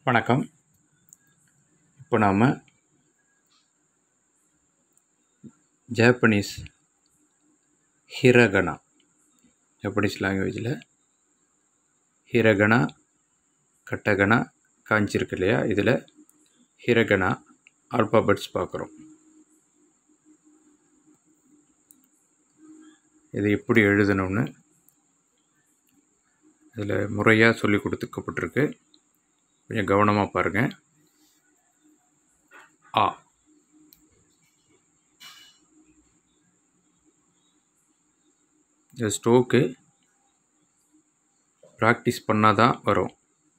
வணக்கம் இப்போ நாம் ஜாப்பனீஸ் ஹிரகனா ஜப்பனீஸ் லாங்குவேஜில் ஹிரகனா கட்டகனா காஞ்சிருக்கு இல்லையா இதில் ஹிரகனா ஆல்பாபெட்ஸ் பார்க்குறோம் இது எப்படி எழுதணும்னு இதில் முறையாக சொல்லி கொடுத்துக்கப்பட்டிருக்கு கொஞ்சம் கவனமாக பாருங்கள் ஆ இந்த ஸ்ட்ரோக்கு ப்ராக்டிஸ் பண்ணால் தான் வரும்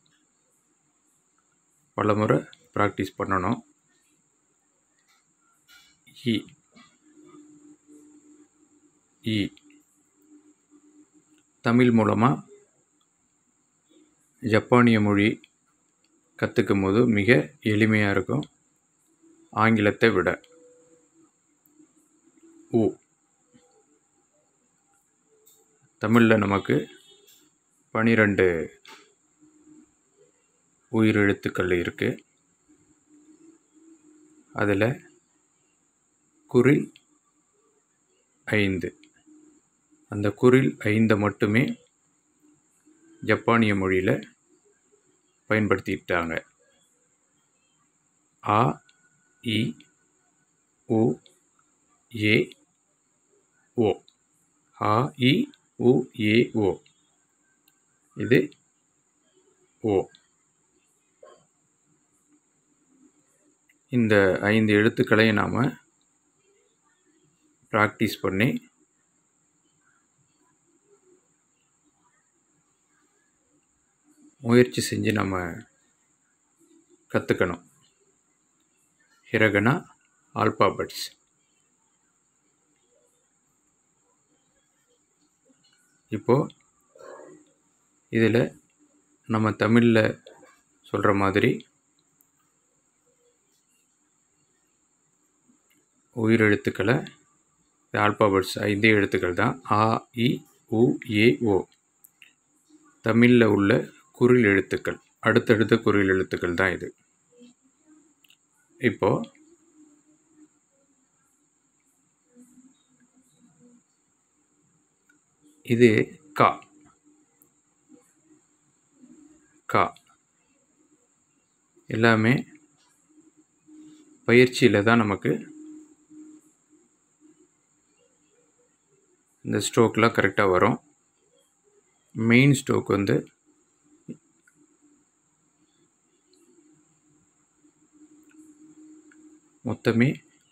பல முறை ப்ராக்டிஸ் பண்ணணும் இ இ தமிழ் மூலமாக ஜப்பானிய மொழி கற்றுக்கும் போது மிக எளிமையாக இருக்கும் ஆங்கிலத்தை விட ஊ தமிழில் நமக்கு பனிரெண்டு உயிரெழுத்துக்கள் இருக்குது அதில் குரில் ஐந்து அந்த குரில் ஐந்தை மட்டுமே ஜப்பானிய மொழியில் பயன்படுத்திட்டாங்க ஆ இ உ ஏ ஓ ஆ இ உ ஏ ஓ இது ஓ இந்த ஐந்து எழுத்துக்களையும் நாம் ப்ராக்டிஸ் பண்ணி முயற்சி செஞ்சு நம்ம கற்றுக்கணும் ஹிரகனா ஆல்பாபெட்ஸ் இப்போது இதில் நம்ம தமிழில் சொல்கிற மாதிரி உயிரெழுத்துக்களை ஆல்பாபெட்ஸ் ஐந்தே எழுத்துக்கள் தான் ஆ இ உ ஏ ஓ தமிழில் உள்ள குறில் எழுத்துக்கள் அடுத்தடுத்த குறில் எழுத்துக்கள் தான் இது இப்போ இது கா கா எல்லாமே பயிற்சியில் தான் நமக்கு இந்த ஸ்ட்ரோக்லாம் கரெக்டாக வரும் மெயின் ஸ்ட்ரோக் வந்து மொத்தமே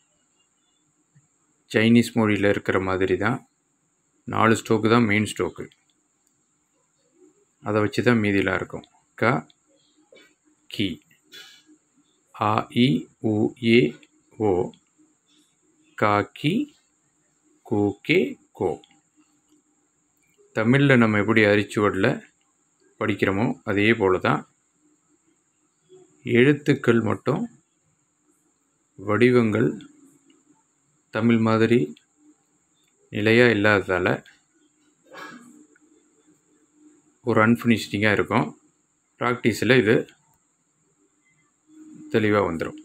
சைனீஸ் மொழியில் இருக்கிற மாதிரி தான் நாலு ஸ்ட்ரோக்கு தான் மெயின் ஸ்ட்ரோக்கு அதை வச்சு தான் மீதிலாம் இருக்கும் க கி ஆ இ உ ஏ ஓ கா கி கு கே கோ தமிழில் நம்ம எப்படி அரிச்சுவடில் படிக்கிறோமோ அதே போல் தான் எழுத்துக்கள் மட்டும் வடிவங்கள் தமிழ் மாதிரி நிலையாக இல்லாததால் ஒரு அன்ஃபினிஷ்டிங்காக இருக்கும் ப்ராக்டிஸில் இது தெளிவாக வந்துடும்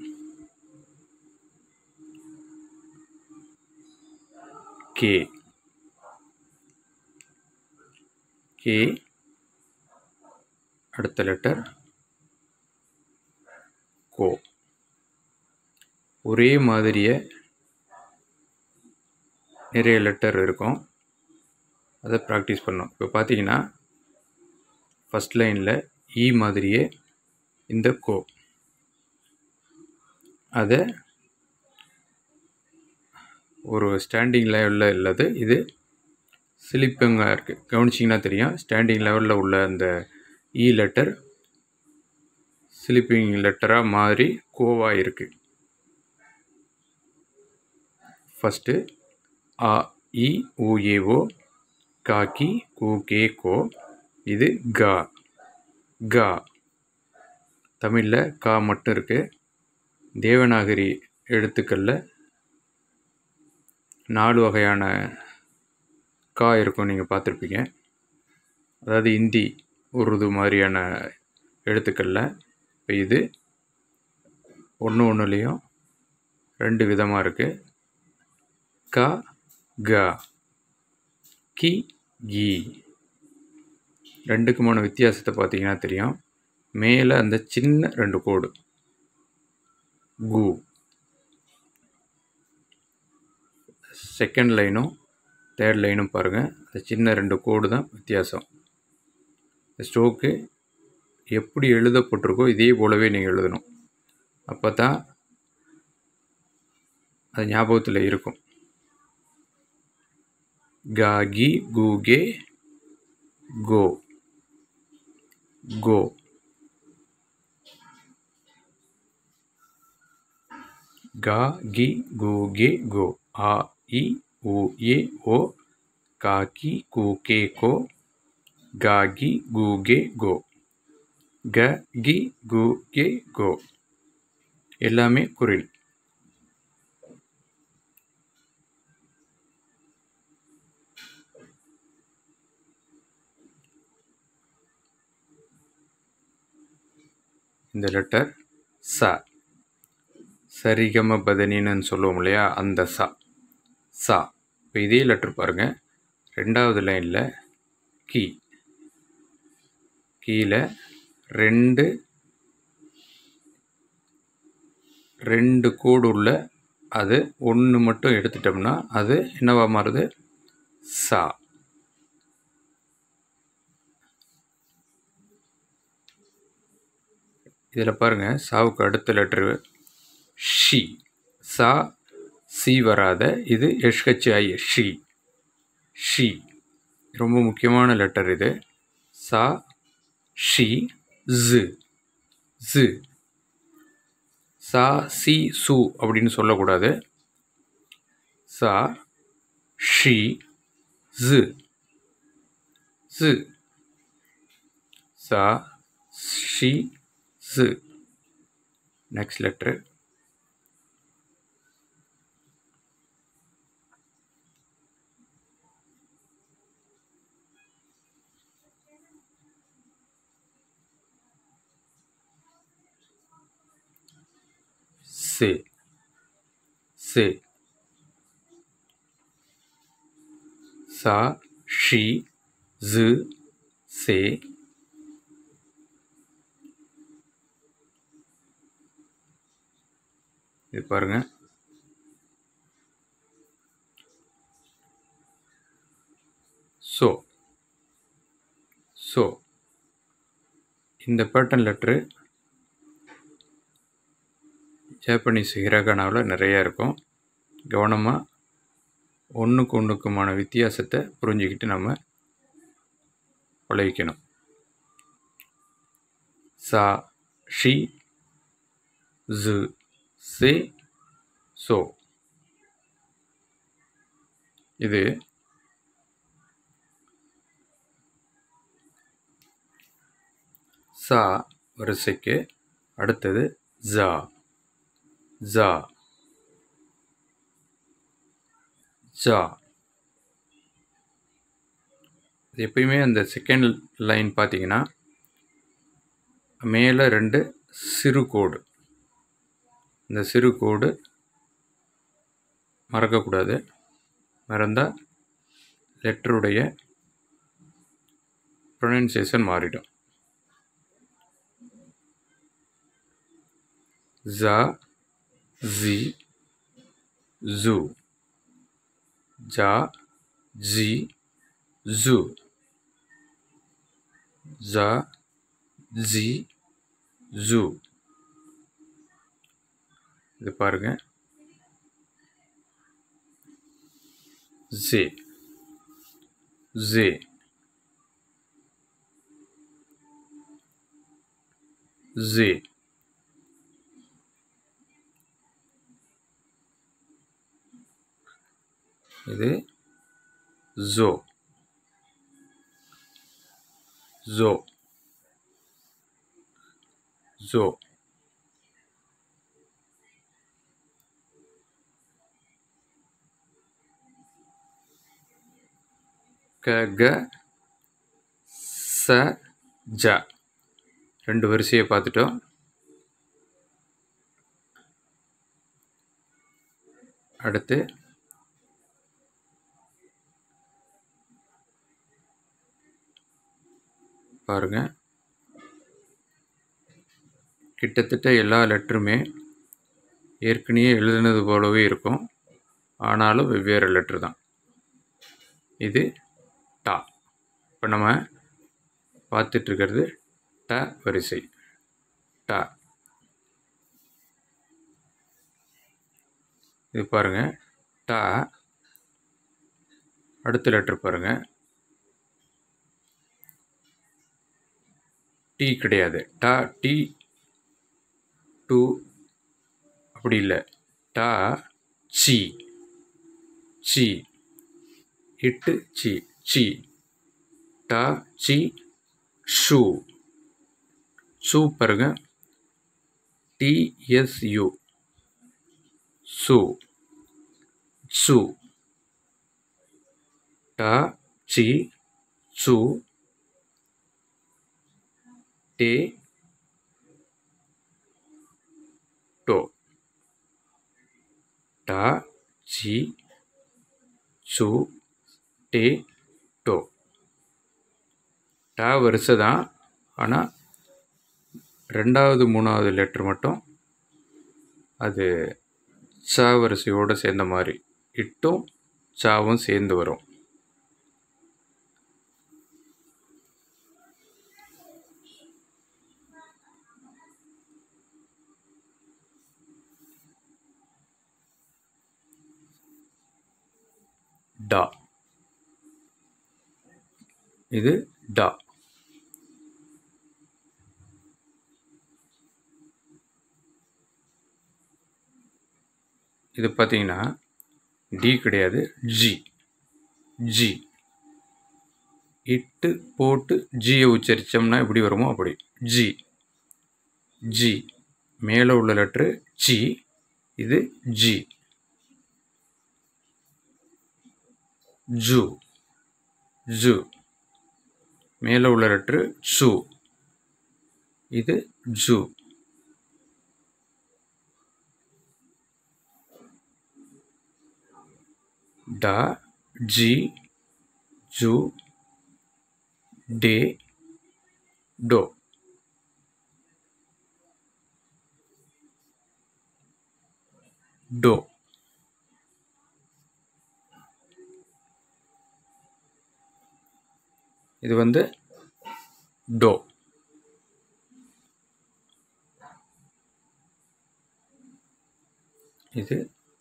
கே கே அடுத்த லெட்டர் கோ ஒரே மாதிரியே நிறைய லெட்டர் இருக்கும் அதை ப்ராக்டிஸ் பண்ணோம் இப்போ பார்த்தீங்கன்னா ஃபஸ்ட் லைனில் இ மாதிரியே இந்த கோ அதை ஒரு ஸ்டாண்டிங் லெவலில் உள்ளது இது ஸ்லிப்பிங்காக இருக்குது கவனிச்சிங்கன்னா தெரியும் ஸ்டாண்டிங் லெவலில் உள்ள அந்த இ லெட்டர் ஸ்லிப்பிங் லெட்டராக மாறி கோவாக இருக்குது ஃபஸ்ட்டு ஆ இ உ ஏ ஓ காக்கி கு கே கோ இது கா கா தமிழில் கா மட்டும் இருக்குது தேவநாகரி எழுத்துக்களில் நாலு வகையான கா இருக்கும் நீங்கள் பார்த்துருப்பீங்க அதாவது இந்தி உருது மாதிரியான எழுத்துக்களில் இப்போ இது ஒன்று ஒன்றுலேயும் ரெண்டு விதமாக இருக்குது க க கி கி ரெண்டுக்குமான வித்தியாசத்தை பார்த்தீங்கன்னா தெரியும் மேலே அந்த சின்ன ரெண்டு கோடு கு செகண்ட் லைனும் தேர்ட் லைனும் பாருங்கள் அந்த சின்ன ரெண்டு கோடு தான் வித்தியாசம் ஸ்ட்ரோக்கு எப்படி எழுதப்பட்டிருக்கோ இதே போலவே நீங்கள் எழுதணும் அப்போ தான் அது ஞாபகத்தில் இருக்கும் காகி கூகே கோ கோ கா கி கு கே கோ ஆ இ உ ஏ ஓ கா கி கு கே கோ கா கி கு கே கோ க கி கு கே கோ எல்லாமே குரில் இந்த லெட்டர் ச சரிகம பதனின்னு சொல்லுவோம் இல்லையா அந்த சா சா இப்போ இதே லெட்டர் பாருங்கள் ரெண்டாவது லைனில் கீ கீழே ரெண்டு ரெண்டு கோடு உள்ள அது ஒன்று மட்டும் எடுத்துட்டோம்னா அது என்னவா மாறுது சா இதில் பாருங்கள் சாவுக்கு அடுத்த லெட்ரு ஷி சா சி வராத இது எஷ்ஹெச் ஐ ஷி ஷி ரொம்ப முக்கியமான லெட்டர் இது சா ஷி ஜு ஜு சா சி சு அப்படின்னு சொல்லக்கூடாது சா ஷி ஜு ஜு சா ஷி ஜு நெக்ஸ்ட் லெட்ரு से से सा ஷி ஜு சே இது பாருங்க ஸோ ஸோ இந்த பேட்டர்ன் லெட்ரு ஜாப்பனீஸ் ஹிரகனாவில் நிறையா இருக்கும் கவனமாக ஒன்றுக்கு ஒன்றுக்குமான வித்தியாசத்தை புரிஞ்சுக்கிட்டு நம்ம உழைக்கணும் சா ஷி ஜு சே சோ இது சா வரிசைக்கு அடுத்தது ஜா ஜா ஜா இது எப்பயுமே அந்த செகண்ட் லைன் பார்த்தீங்கன்னா மேலே ரெண்டு சிறு கோடு இந்த சிறு கோடு மறக்கக்கூடாது மறந்தால் லெட்டருடைய ப்ரொனன்சியேஷன் மாறிடும் ஜா ஜி ஜூ ஜா ஜி ஜூ ஜா ஜி ஜூ இது பாருங்க ஜே ஜே ஜே இது ஜோ ஜோ ஜோ க க ச ஜ ரெண்டு வரிசையை பார்த்துட்டோம் அடுத்து பாருங்க கிட்டத்தட்ட எல்லா லெட்டருமே ஏற்கனவே எழுதுனது போலவே இருக்கும் ஆனாலும் வெவ்வேறு லெட்ரு தான் இது டா இப்போ நம்ம பார்த்துட்ருக்கிறது ட வரிசை ட இது பாருங்கள் ட அடுத்த லெட்ரு பாருங்கள் டி கிடையாது ட டி டூ அப்படி இல்லை ட சி சி இட்டு சி சி ட சி ஷூ ஷூ பாருங்க டிஎஸ்யூ சு சு ட சி சு டே டோ ட சி சு டே டோ ட வரிசை தான் ஆனால் ரெண்டாவது மூணாவது லெட்ரு மட்டும் அது ச வரிசையோடு சேர்ந்த மாதிரி இட்டும் சாவும் சேர்ந்து வரும் டா இது டா இது பார்த்தீங்கன்னா டி கிடையாது ஜி ஜி இட்டு போட்டு ஜியை உச்சரித்தோம்னா எப்படி வருமோ அப்படி ஜி ஜி மேலே உள்ள லெட்ரு ஜி இது ஜி ஜூ ஜூ மேலே உள்ள லெட்ரு சு இது ஜூ ட ஜி ஜூ டே டோ டோ இது வந்து டோ இது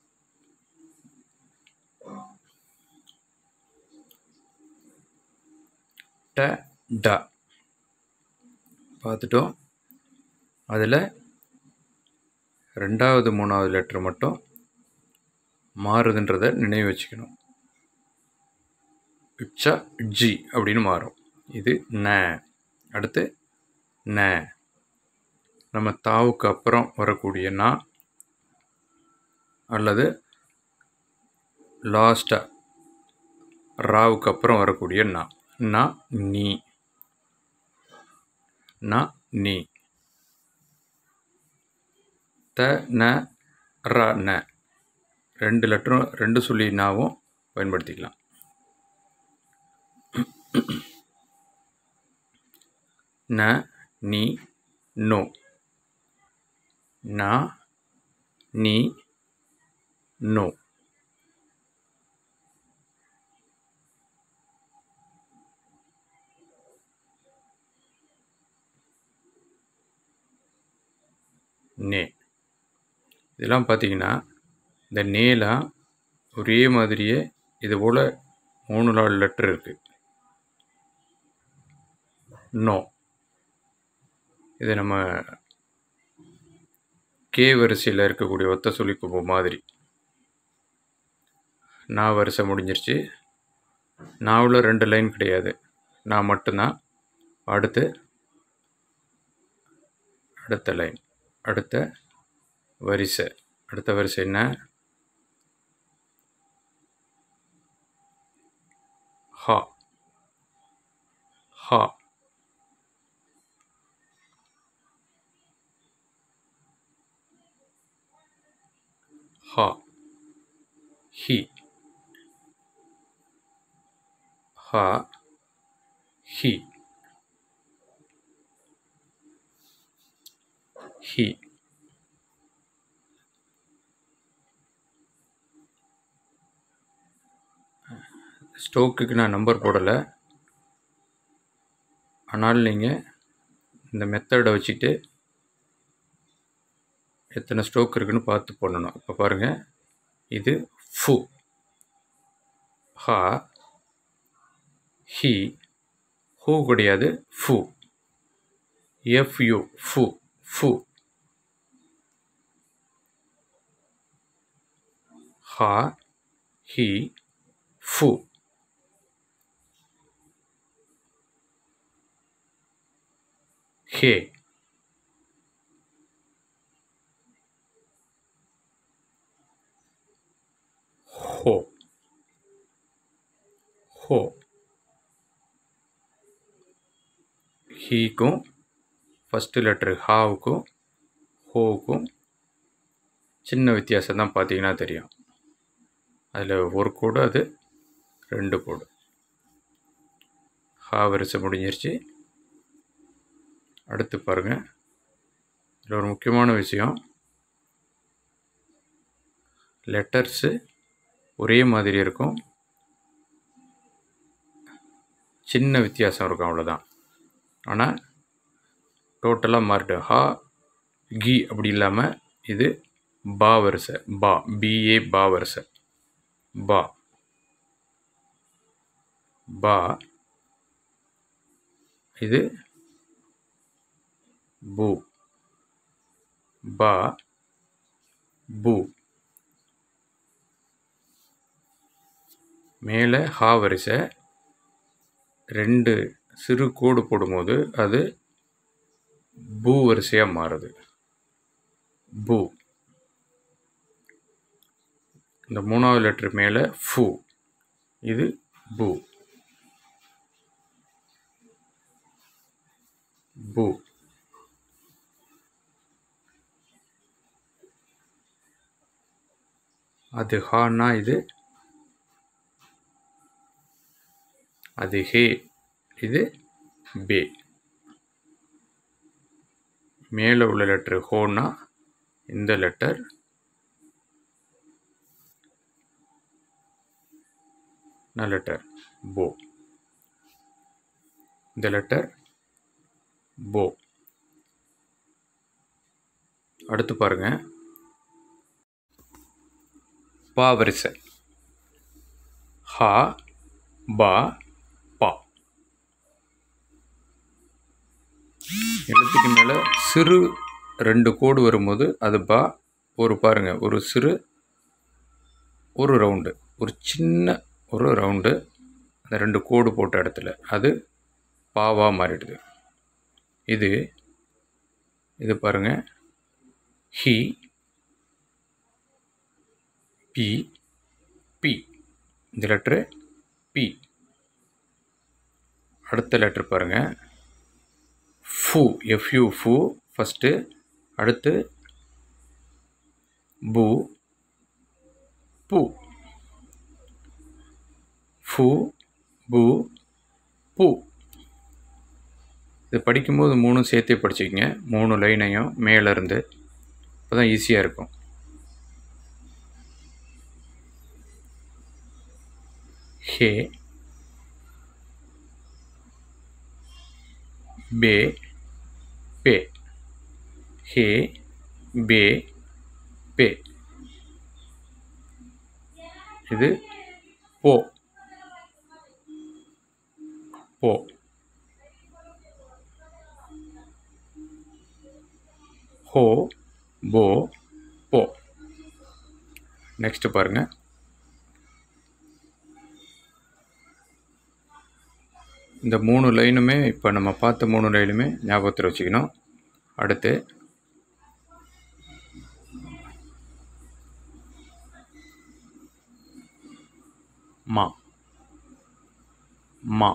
ட ட பார்த்துட்டோம் அதில் ரெண்டாவது மூணாவது லெட்ரு மட்டும் மாறுதுன்றதை நினைவு வச்சுக்கணும் இச்சா ஜி அப்படின்னு மாறும் இது ந அடுத்து ந நம்ம தாவுக்கு அப்புறம் வரக்கூடிய நா அல்லது லாஸ்ட்டாக ராவுக்கு அப்புறம் வரக்கூடிய நா நா நீ நா நீ த ந ர ந ரெண்டு லெட்டரும் ரெண்டு சொல்லி நாவும் பயன்படுத்திக்கலாம் ந நீ நோ நா நீ நோ நே இதெல்லாம் பார்த்தீங்கன்னா இந்த நேலாம் ஒரே மாதிரியே இது போல் மூணு நாலு லெட்டர் இருக்குது நோ இது நம்ம கே வரிசையில் இருக்கக்கூடிய ஒத்த சொல்லிக்குப்போ மாதிரி நான் வரிசை முடிஞ்சிருச்சு நாவில் ரெண்டு லைன் கிடையாது நான் மட்டும்தான் அடுத்து அடுத்த லைன் அடுத்த வரிசை அடுத்த வரிசை என்ன ஹா ஹா ஹா ஹி ஹா ஹி ஹி ஸ்டோக்குக்கு நான் நம்பர் போடலை ஆனால் நீங்கள் இந்த மெத்தடை வச்சுட்டு எத்தனை ஸ்டோக் இருக்குன்னு பார்த்து பண்ணணும் இப்போ பாருங்கள் இது ஃபு ஹா ஹி ஹூ கிடையாது ஃபு எஃப்யூ ஃபு ஃபு ஹா ஹி ஃபு ஹே ஹோ ஹோ ஹீக்கும் ஃபஸ்ட்டு லெட்ரு ஹாவுக்கும் ஹோவுக்கும் சின்ன வித்தியாசம் தான் பார்த்தீங்கன்னா தெரியும் அதில் ஒரு கோடு அது ரெண்டு கோடு ஹா வரிசை முடிஞ்சிருச்சு அடுத்து பாருங்கள் இதில் ஒரு முக்கியமான விஷயம் லெட்டர்ஸு ஒரே மாதிரி இருக்கும் சின்ன வித்தியாசம் இருக்கும் அவ்வளோதான் ஆனால் டோட்டலாக மாறிட்டு ஹா கி அப்படி இல்லாமல் இது பா வரிசை பா பிஏ பா வரிசை பா பா இது பூ பா பூ மேலே ஹா வரிசை ரெண்டு சிறு கோடு போடும்போது அது பூ வரிசையாக மாறுது பூ இந்த மூணாவது லெட்டர் மேலே ஃபு இது பூ பூ அது ஹான்னா இது அது ஹே இது பே மேலே உள்ள லெட்டர் ஹோன்னா இந்த லெட்டர் என்ன லெட்டர் போ இந்த லெட்டர் போ அடுத்து பாருங்க பா வரிசை ஹா பா பா எழுத்துக்கு மேலே சிறு ரெண்டு கோடு வரும்போது அது பா ஒரு பாருங்க ஒரு சிறு ஒரு ரவுண்டு ஒரு சின்ன ஒரு ரவுண்டு அந்த ரெண்டு கோடு போட்ட இடத்துல அது பாவாக மாறிடுது இது இது பாருங்க ஹி பி பி இந்த லெட்ரு பி அடுத்த லெட்ரு பாருங்கள் ஃபு எஃப்யூ ஃபு ஃபஸ்ட்டு அடுத்து பூ பூ ஃபு பூ பூ இது படிக்கும்போது மூணும் சேர்த்தே படிச்சுக்கங்க மூணு லைனையும் மேலேருந்து அப்போ தான் ஈஸியாக இருக்கும் ஹே பே பே ஹே பே பே இது போ போ ஹோ போ போ நெக்ஸ்ட்டு பாருங்கள் இந்த மூணு லைனுமே இப்போ நம்ம பார்த்த மூணு லைனுமே ஞாபகத்தில் வச்சுக்கணும் அடுத்து மா மா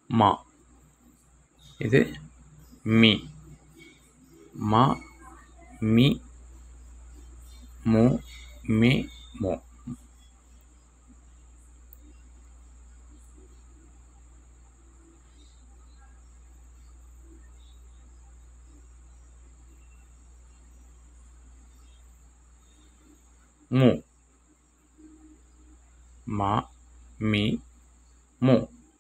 மா இது மீ மா மீ மு மே மோ மு மா மீ மு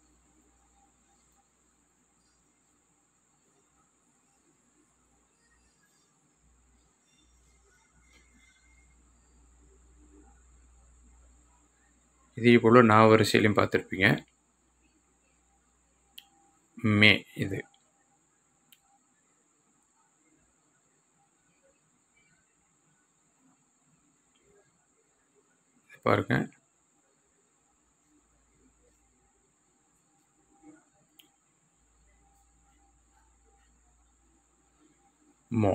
இதே போல் நான் வரிசையிலையும் பார்த்துருப்பீங்க மே இது பாருங்க மோ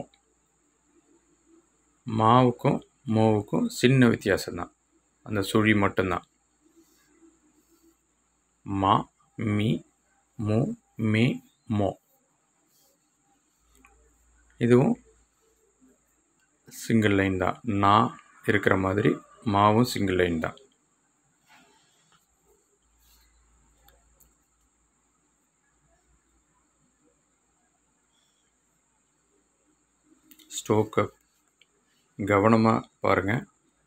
மாவுக்கும் மோவுக்கும் சின்ன வித்தியாசம்தான் அந்த சுழி மட்டும்தான் மா மீ மு மே மோ இதுவும் சிங்கிள் லைன் தான் நான் இருக்கிற மாதிரி மாவும் சிங்கிள் லைன் தான் ஸ்டோக்கை கவனமாக பாருங்கள்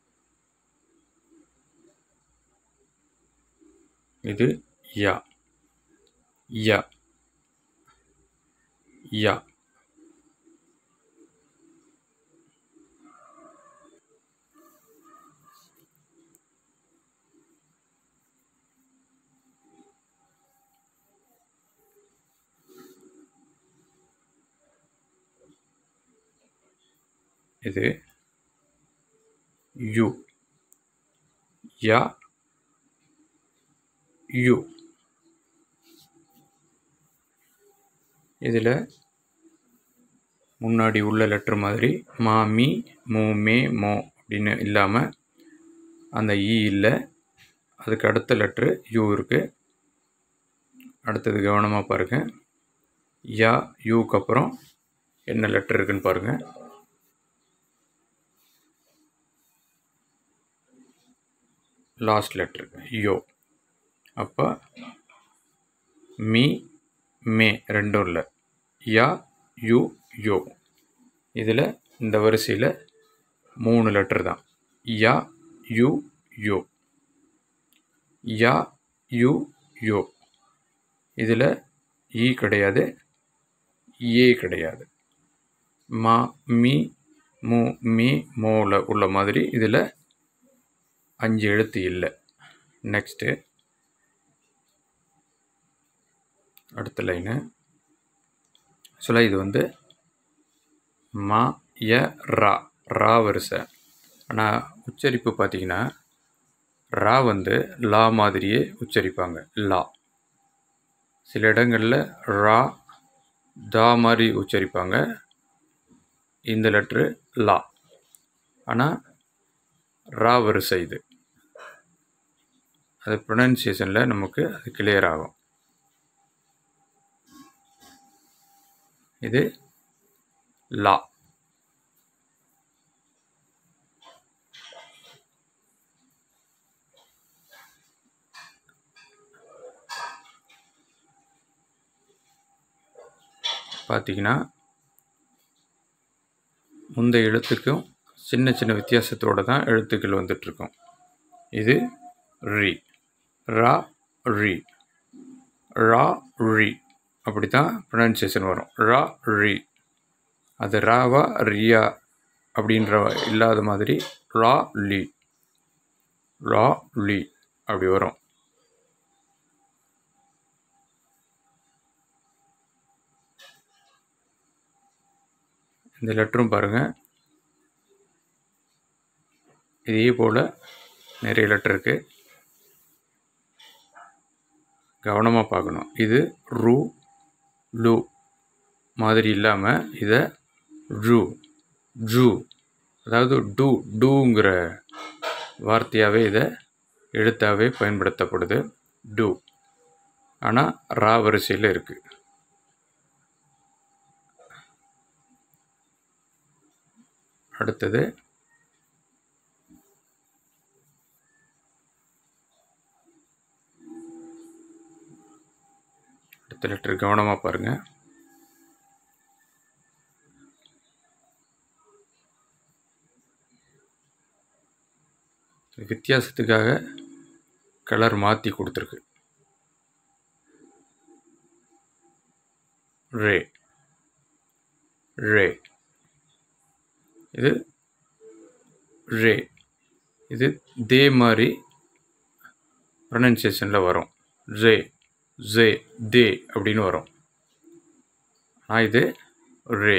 இது யா யா யா இது யு யா யு இதில் முன்னாடி உள்ள லெட்ரு மாதிரி மா மீ மு மே மோ அப்படின்னு இல்லாமல் அந்த ஈ இல்லை அதுக்கு அடுத்த லெட்ரு யூ இருக்குது அடுத்தது கவனமாக பாருங்கள் யா யூக்கு அப்புறம் என்ன லெட்ரு இருக்குன்னு பாருங்கள் லாஸ்ட் லெட்ரு யோ அப்போ மீ மே ரெண்டும் இல்லை யா யு யோ இதில் இந்த வரிசையில் மூணு லெட்டர் தான் யா யு யோ யா யு யோ இதில் ஈ கிடையாது ஏ கிடையாது மா மீ மு மீ மோவில் உள்ள மாதிரி இதில் அஞ்சு எழுத்து இல்லை நெக்ஸ்ட்டு அடுத்த லைனு ஆக்சுவலாக இது வந்து மா ய ரா ரா வரிசை ஆனால் உச்சரிப்பு பார்த்திங்கன்னா ரா வந்து லா மாதிரியே உச்சரிப்பாங்க லா சில இடங்களில் ரா தா மாதிரி உச்சரிப்பாங்க இந்த லெட்ரு லா ஆனால் ரா வரிசை இது அது ப்ரொனன்சியேஷனில் நமக்கு அது கிளியர் ஆகும் இது லா பார்த்தீங்கன்னா முந்தைய எழுத்துக்கும் சின்ன சின்ன வித்தியாசத்தோடு தான் எழுத்துக்கள் வந்துட்டுருக்கும் இது ரி ரா ரி ரா ரி அப்படி தான் ப்ரொனன்சியேஷன் வரும் ரா ரி அது ராவா ரியா அப்படின்ற இல்லாத மாதிரி ரா லி ரா லி அப்படி வரும் இந்த லெட்டரும் பாருங்கள் இதே போல் நிறைய லெட்டர் இருக்குது கவனமாக பார்க்கணும் இது ரு லு மாதிரி இல்லாமல் இதை ஜூ ஜூ அதாவது டூ டூங்கிற வார்த்தையாகவே இதை எழுத்தாகவே பயன்படுத்தப்படுது டூ ஆனால் ரா வரிசையில் இருக்குது அடுத்தது அடுத்த லெட்டர் கவனமாக பாருங்கள் வித்தியாசத்துக்காக கலர் மாற்றி கொடுத்துருக்கு ரே ரே இது ரே இது தே மாதிரி ப்ரொனன்சியேஷனில் வரும் ரே ஜே தே அப்படின்னு வரும் ஆனால் இது ரே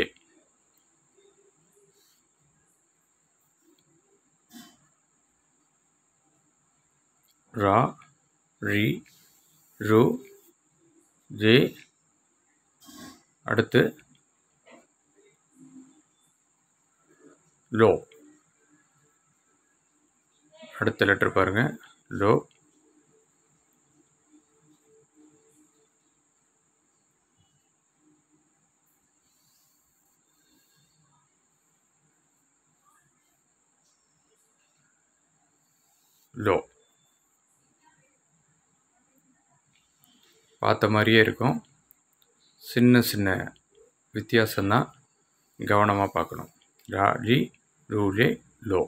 ரா ரி ரு ஜே அடுத்து லோ அடுத்த லெட்டர் பாருங்க லோ லோ பார்த்த மாதிரியே இருக்கும் சின்ன சின்ன வித்தியாசம்தான் கவனமாக பார்க்கணும் ரா ரி ரூலே லோ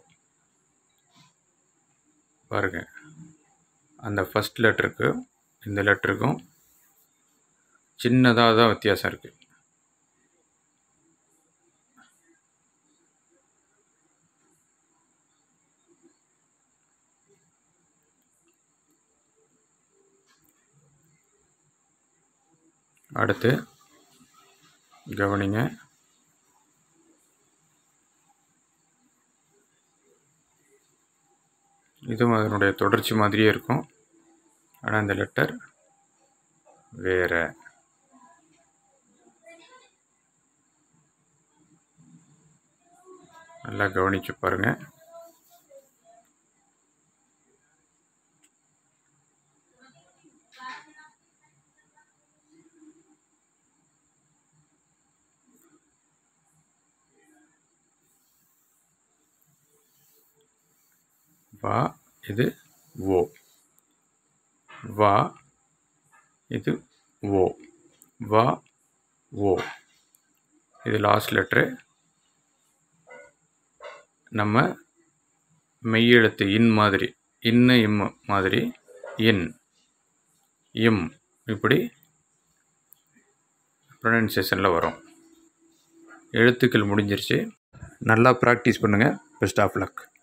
பாருங்க அந்த ஃபஸ்ட் லெட்டருக்கும் இந்த லெட்டருக்கும் சின்னதாக தான் வித்தியாசம் இருக்குது அடுத்து கவனிங்க இதுவும் அதனுடைய தொடர்ச்சி மாதிரியே இருக்கும் ஆனால் இந்த லெட்டர் வேற நல்லா கவனிச்சு பாருங்க வா இது ஓ வா இது ஓ வா ஓ இது லாஸ்ட் லெட்ரு நம்ம மெய்யெழுத்து இன் மாதிரி இன்ன இம் மாதிரி இன் இம் இப்படி ப்ரொனன்சியேஷனில் வரும் எழுத்துக்கள் முடிஞ்சிருச்சு நல்லா ப்ராக்டிஸ் பண்ணுங்கள் பெஸ்ட் ஆஃப் லக்